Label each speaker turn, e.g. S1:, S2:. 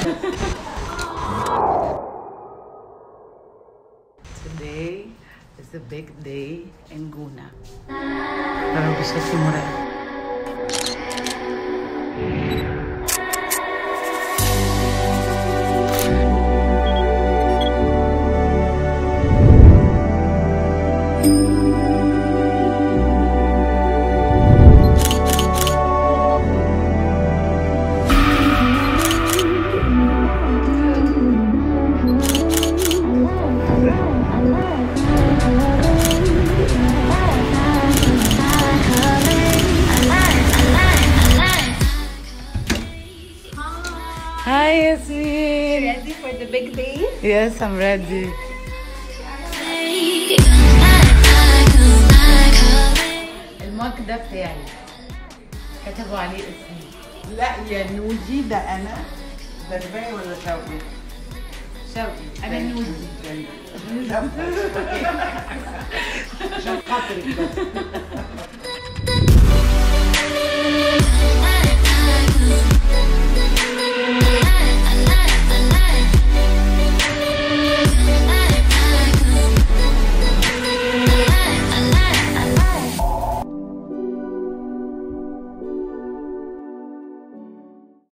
S1: Today is a big day in Guna. Pero بشكل مرعب. Hi, Yasmin.
S2: Ready for the big day?
S1: Yes, I'm ready. المج ده بتاعي كتبوا عليه اسمي
S3: لا يا نوجي ده انا ده الباقي ولا شوقي؟
S1: شوقي انا نوزي
S3: عشان خاطرك بس